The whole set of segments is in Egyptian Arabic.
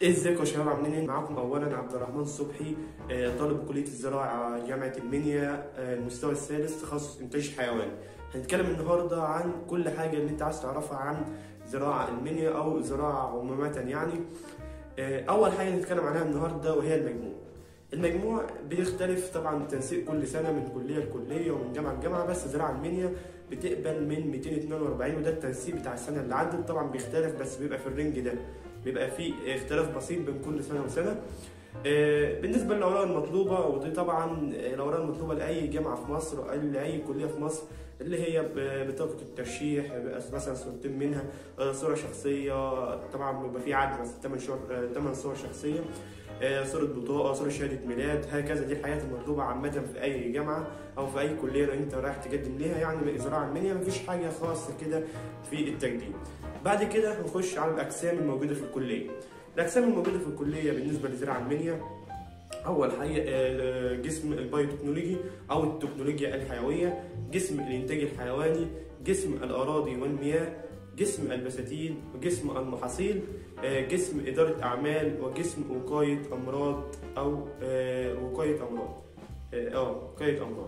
ازيكم يا شباب عاملين ايه؟ معاكم اولا عبد الرحمن صبحي آه، طالب كليه الزراعه جامعه المنيا آه، المستوى الثالث تخصص انتاج حيواني. هنتكلم النهارده عن كل حاجه اللي انت عايز تعرفها عن زراعه المنيا او زراعه عموما يعني. آه، اول حاجه نتكلم عنها النهارده وهي المجموع. المجموع بيختلف طبعا التنسيق كل سنه من كليه لكليه ومن جامعه لجامعه بس زراعه المنيا بتقبل من 242 وده التنسيق بتاع السنه اللي عدت طبعا بيختلف بس بيبقى في الرينج ده. بيبقى في اختلاف بسيط بين كل سنه وسنه آه، بالنسبه للاوراق المطلوبه ودي طبعا الاوراق المطلوبه لاي جامعه في مصر او لاي كليه في مصر اللي هي ب- بطاقه الترشيح بيبقى مثلا صورتين منها آه، صوره شخصيه طبعا بيبقى في عدد مثلا 8 شهور 8 صور شخصيه آه، صورة بطاقة، صورة شهادة ميلاد، هكذا دي الحاجات المطلوبة عامة في أي جامعة أو في أي كلية لو أنت رايح تقدم ليها يعني زراعة المنيا مفيش حاجة خاصة كده في التقديم. بعد كده هنخش على الأقسام الموجودة في الكلية. الأقسام الموجودة في الكلية بالنسبة لزراعة المنيا أول حاجة آه، قسم البايوتكنولوجي أو التكنولوجيا الحيوية، قسم الإنتاج الحيواني، قسم الأراضي والمياه، قسم البساتين وقسم المحاصيل آه، قسم إدارة أعمال وقسم وقاية أمراض أو آه، وقاية أمراض اه آه، وقاية أمراض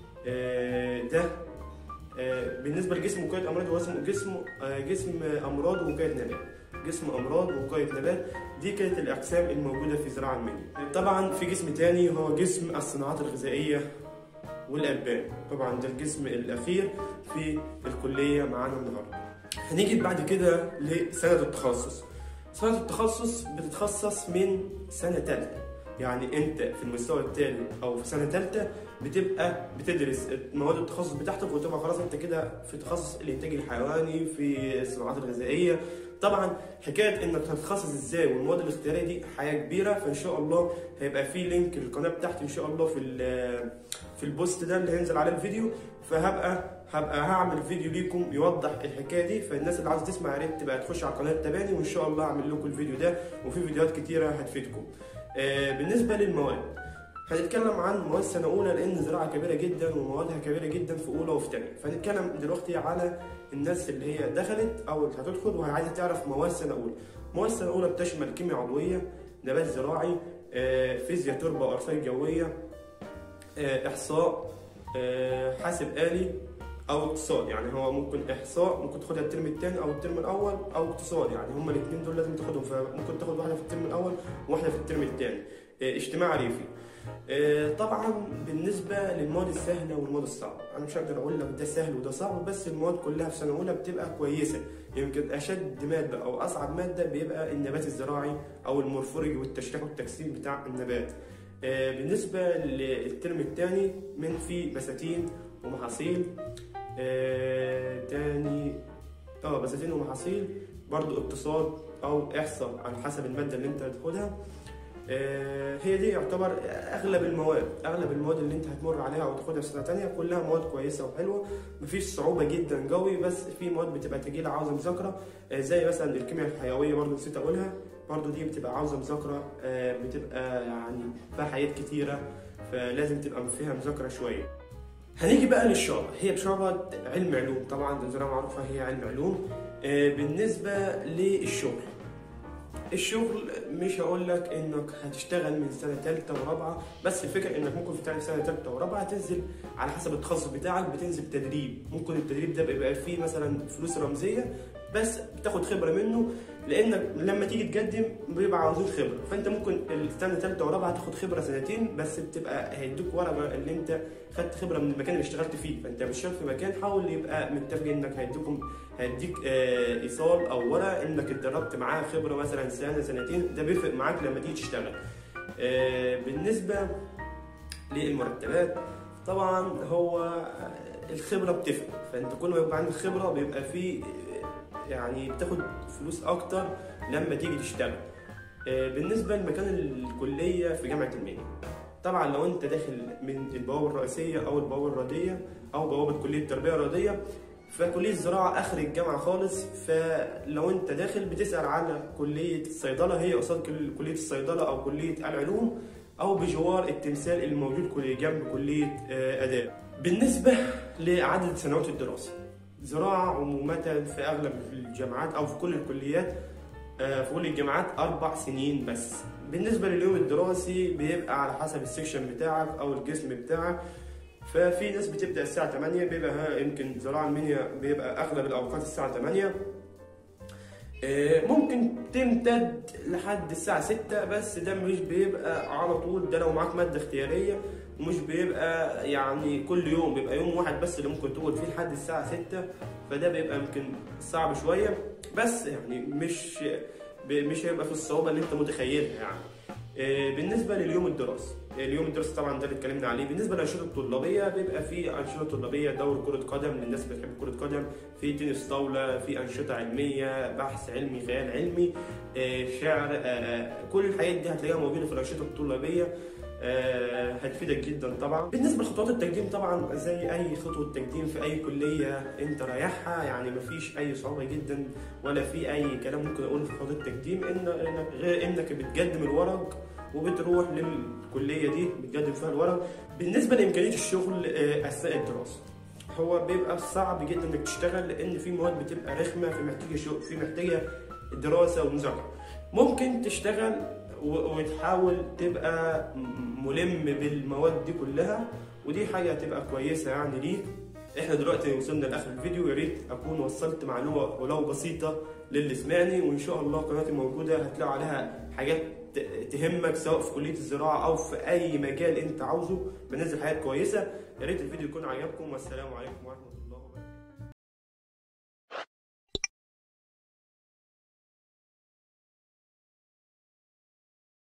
آه، ده آه، بالنسبة لقسم وقاية أمراض هو اسمه قسم آه، قسم أمراض ووقاية نبات قسم أمراض ووقاية نبات دي كانت الأقسام الموجودة في زراعة المنيا طبعا في قسم تاني هو قسم الصناعات الغذائية والألبان طبعا ده القسم الأخير في الكلية معانا النهاردة هنيجي بعد كده لسنة التخصص سنة التخصص بتتخصص من سنة تالتة يعني انت في المستوى الثالث او في سنة تالتة بتبقى بتدرس مواد التخصص بتاعتك وتبقى خلاص انت كده في تخصص الانتاج الحيواني في الصناعات الغذائية طبعا حكايه انك هتتخصص ازاي والمواد الاختياريه دي حياه كبيره فان شاء الله هيبقى في لينك للقناه بتاعتي ان شاء الله في ال- في البوست ده اللي هينزل عليه الفيديو فهبقى هبقى هعمل فيديو ليكم يوضح الحكايه دي فالناس اللي عايزه تسمع يا ريت تبقى تخش على القناه تتابعني وان شاء الله هعمل لكم الفيديو ده وفي فيديوهات كتيره هتفيدكم. آه، بالنسبه للمواد هنتكلم عن مواد سنه اولى لان زراعه كبيره جدا وموادها كبيره جدا في اولى وفي ثانيه فهنتكلم دلوقتي على الناس اللي هي دخلت او اللي هتدخل وعايزه تعرف مواد سنه اولى مواد سنه اولى بتشمل كيمياء عضويه نبات زراعي آه، فيزياء تربه وارصاد جويه آه، احصاء آه، حاسب آلي او اقتصاد يعني هو ممكن احصاء ممكن تاخدها الترم الثاني او الترم الاول او اقتصاد يعني هما الاثنين دول لازم تاخدهم فممكن تاخد واحده في الترم الاول وواحده في الترم الثاني اجتماع ريفي آه، طبعا بالنسبه للمواد السهله والمواد الصعبه انا مش هقدر اقول لك ده سهل وده صعب بس المواد كلها في سنه اولى بتبقى كويسه يمكن اشد ماده او اصعب ماده بيبقى النبات الزراعي او المورفولوجي والتشريح والتجسيم بتاع النبات آه، بالنسبه للترم الثاني من في بساتين ومحاصيل آه، تاني اه بساتين ومحاصيل برضو اقتصاد او احصاء على حسب الماده اللي انت هتاخدها آه، هي دي يعتبر اغلب المواد اغلب المواد اللي انت هتمر عليها او تاخدها في سنه تانية كلها مواد كويسه وحلوه مفيش صعوبه جدا قوي بس في مواد بتبقى تقيله عاوزه مذاكره آه، زي مثلا الكيمياء الحيويه برضو نسيت اقولها برضو دي بتبقى عاوزه مذاكره آه، بتبقى يعني فيها حاجات كتيره فلازم تبقى فيها مذاكره شويه هنيجي بقى للشعبة هي بشعبة علم علوم طبعا الزراعة معروفة هي علم علوم آه، بالنسبة للشغل الشغل مش هقول لك انك هتشتغل من سنه ثالثه ورابعه بس الفكره انك ممكن في سنه ثالثه ورابعه تنزل على حسب التخصص بتاعك بتنزل تدريب ممكن التدريب ده بيبقى فيه مثلا فلوس رمزيه بس بتاخد خبره منه لانك لما تيجي تقدم بيبقى عاوزين خبره فانت ممكن السنه ثالثه ورابعه تاخد خبره سنتين بس بتبقى هيدوك ورقه اللي انت خدت خبره من المكان اللي اشتغلت فيه فانت مش شغال في مكان حاول يبقى متفق انك هيديكم هيديك آه، ايصال او ورقه انك اتدربت معاه خبره مثلا سنه سنتين ده بيفرق معاك لما تيجي تشتغل آه، بالنسبه للمرتبات طبعا هو الخبره بتفرق فانت كل ما يبقى عندك خبره بيبقى في يعني بتاخد فلوس اكتر لما تيجي تشتغل آه، بالنسبه لمكان الكليه في جامعه المنيا طبعا لو انت داخل من البوابه الرئيسيه او البوابه الرياضيه او بوابه كليه التربيه الرياضيه فكليه الزراعه اخر الجامعه خالص فلو انت داخل بتسال على كليه الصيدله هي قصاد كل- كليه الصيدله او كليه العلوم او بجوار التمثال الموجود كل- جنب كليه آه، اداب بالنسبه لعدد سنوات الدراسه زراعه عموما في اغلب الجامعات او في كل الكليات آه، في كل الجامعات اربع سنين بس بالنسبه لليوم الدراسي بيبقى على حسب السكشن بتاعك او القسم بتاعك ففي ناس بتبدا الساعه 8 بيبقى ها يمكن زراعه المنيا بيبقى اغلب الاوقات الساعه 8 آه، ممكن تمتد لحد الساعة 6 بس ده مش بيبقى على طول ده لو معاك مادة اختيارية ومش بيبقى يعني كل يوم بيبقى يوم واحد بس اللي ممكن تقعد فيه لحد الساعة 6 فده بيبقى يمكن صعب شوية بس يعني مش ب- مش هيبقى في الصعوبة اللي انت متخيلها يعني آه، بالنسبة لليوم الدراسي اليوم الدراسي طبعا ده اللي اتكلمنا عليه بالنسبة للأنشطة الطلابية بيبقى في أنشطة طلابية دوري كرة قدم للناس اللي بتحب كرة قدم في تنس طاولة في أنشطة علمية بحث علمي خيال علمي آه، شعر آه، آه، كل الحاجات دي هتلاقيها موجودة في الأنشطة الطلابية آه، هتفيدك جدا طبعا بالنسبه لخطوات التقديم طبعا زي اي خطوه تقديم في اي كليه انت رايحها يعني مفيش اي صعوبه جدا ولا في اي كلام ممكن اقوله في خطوات التقديم ان انك غير انك بتقدم الورق وبتروح للكليه دي بتقدم فيها الورق بالنسبه لامكانيه الشغل آه، اثناء الدراسه هو بيبقى صعب جدا انك تشتغل لان في مواد بتبقى رخمه في محتاجه شغل في محتاجه دراسه ومذاكره ممكن تشتغل و- وتحاول تبقى م- ملم بالمواد دي كلها ودي حاجه هتبقى كويسه يعني ليك احنا دلوقتي وصلنا لاخر الفيديو يا ريت اكون وصلت معلومه ولو بسيطه للي سمعني وان شاء الله قناتي موجوده هتلاقوا عليها حاجات ت- تهمك سواء في كليه الزراعه او في اي مجال انت عاوزه بنزل حاجات كويسه يا ريت الفيديو يكون عجبكم والسلام عليكم ورحمه الله